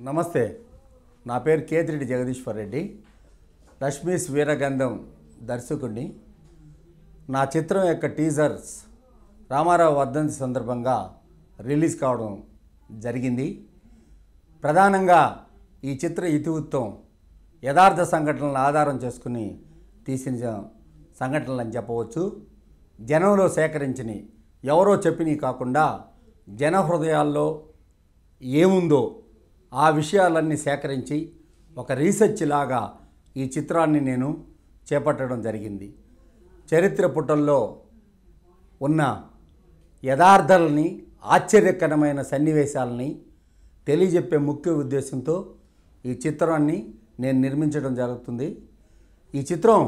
నమస్తే నా పేరు కేతిరెడ్డి జగదీశ్వర్ రెడ్డి రష్మీస్ వీరగంధం దర్శకుడిని నా చిత్రం యొక్క టీజర్స్ రామారావు వర్ధంతి సందర్భంగా రిలీజ్ కావడం జరిగింది ప్రధానంగా ఈ చిత్ర ఇతివృత్తం యథార్థ సంఘటనలను ఆధారం చేసుకుని తీసిన సంఘటనలు అని చెప్పవచ్చు జనంలో సేకరించిన ఎవరో చెప్పినవి కాకుండా జన హృదయాల్లో ఏముందో ఆ విషయాలన్నీ సేకరించి ఒక రీసెర్చ్ లాగా ఈ చిత్రాన్ని నేను చేపట్టడం జరిగింది చరిత్ర పుటల్లో ఉన్న యథార్థాలని ఆశ్చర్యకరమైన సన్నివేశాలని తెలియజెప్పే ముఖ్య ఉద్దేశంతో ఈ చిత్రాన్ని నేను నిర్మించడం జరుగుతుంది ఈ చిత్రం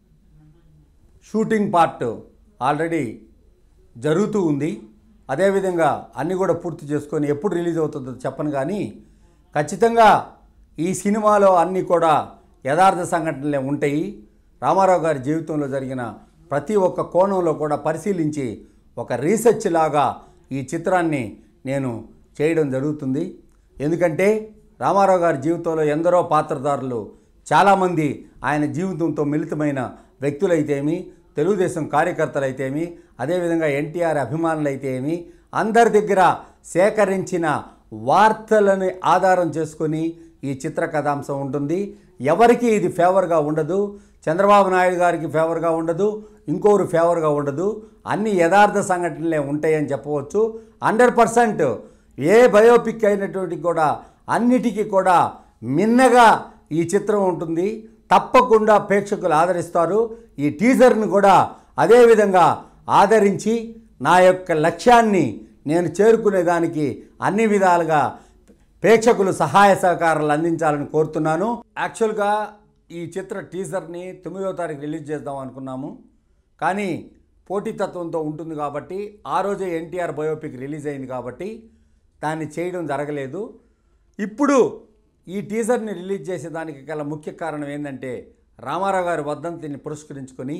షూటింగ్ పార్ట్ ఆల్రెడీ జరుగుతూ ఉంది అదేవిధంగా అన్నీ కూడా పూర్తి చేసుకొని ఎప్పుడు రిలీజ్ అవుతుందో చెప్పను కానీ ఖచ్చితంగా ఈ సినిమాలో అన్నీ కూడా యథార్థ సంఘటనలే ఉంటాయి రామారావు గారి జీవితంలో జరిగిన ప్రతి ఒక్క కోణంలో కూడా పరిశీలించి ఒక రీసెర్చ్ లాగా ఈ చిత్రాన్ని నేను చేయడం జరుగుతుంది ఎందుకంటే రామారావు గారి జీవితంలో ఎందరో పాత్రధారులు చాలామంది ఆయన జీవితంతో మిళితమైన వ్యక్తులైతేమి తెలుగుదేశం కార్యకర్తలైతేమి అదేవిధంగా ఎన్టీఆర్ అభిమానులైతేమి అందరి దగ్గర సేకరించిన వార్తలను ఆధారం చేసుకొని ఈ చిత్ర కథాంశం ఉంటుంది ఎవరికి ఇది ఫేవర్గా ఉండదు చంద్రబాబు నాయుడు గారికి ఫేవర్గా ఉండదు ఇంకోరు ఫేవర్గా ఉండదు అన్ని యథార్థ సంఘటనలే ఉంటాయని చెప్పవచ్చు హండ్రెడ్ పర్సెంట్ ఏ బయోపిక్ అయినటువంటి కూడా అన్నిటికీ కూడా మిన్నగా ఈ చిత్రం ఉంటుంది తప్పకుండా ప్రేక్షకులు ఆదరిస్తారు ఈ టీజర్ను కూడా అదేవిధంగా ఆదరించి నా యొక్క లక్ష్యాన్ని నేను చేరుకునేదానికి అన్ని విధాలుగా ప్రేక్షకులు సహాయ సహకారాలు అందించాలని కోరుతున్నాను యాక్చువల్గా ఈ చిత్ర టీజర్ని తొమ్మిదవ తారీఖు రిలీజ్ చేద్దాం అనుకున్నాము కానీ పోటీతత్వంతో ఉంటుంది కాబట్టి ఆ రోజే ఎన్టీఆర్ బయోపిక్ రిలీజ్ అయింది కాబట్టి దాన్ని చేయడం జరగలేదు ఇప్పుడు ఈ టీజర్ని రిలీజ్ చేసేదానికి గల ముఖ్య కారణం ఏంటంటే రామారావు గారి వర్ధంతిని పురస్కరించుకొని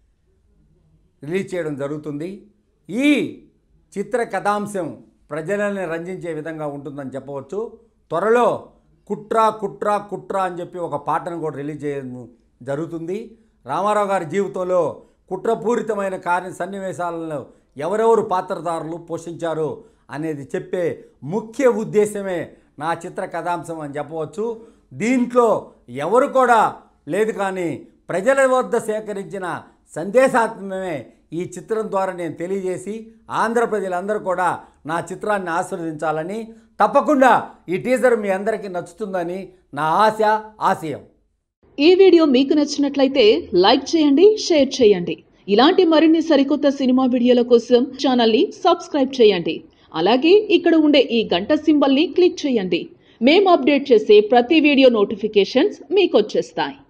రిలీజ్ చేయడం జరుగుతుంది ఈ చిత్ర కథాంశం ప్రజలని రంజించే విధంగా ఉంటుందని చెప్పవచ్చు త్వరలో కుట్ర కుట్ర కుట్ర అని చెప్పి ఒక పాటను కూడా రిలీజ్ చేయడం జరుగుతుంది రామారావు గారి జీవితంలో కుట్రపూరితమైన కార్య సన్నివేశాలను ఎవరెవరు పాత్రధారులు పోషించారు అనేది చెప్పే ముఖ్య ఉద్దేశమే నా చిత్ర కథాంశం అని చెప్పవచ్చు దీంట్లో ఎవరు కూడా లేదు కానీ ప్రజల వద్ద సేకరించిన సందేశాత్మకమే ఈ చిత్రం ద్వారా నేను తెలియజేసి ఆంధ్ర ప్రజలందరూ కూడా నా చిత్రాన్ని ఆశీర్వదించాలని తప్పకుండా ఈ టీజర్ మీ అందరికీ నచ్చుతుందని నా ఆశ ఆశయం ఈ వీడియో మీకు నచ్చినట్లయితే లైక్ చేయండి షేర్ చేయండి ఇలాంటి మరిన్ని సరికొత్త సినిమా వీడియోల కోసం ఛానల్ని సబ్స్క్రైబ్ చేయండి అలాగే ఇక్కడ ఉండే ఈ గంట సింబల్ని క్లిక్ చేయండి మేము అప్డేట్ చేసే ప్రతి వీడియో నోటిఫికేషన్స్ మీకు వచ్చేస్తాయి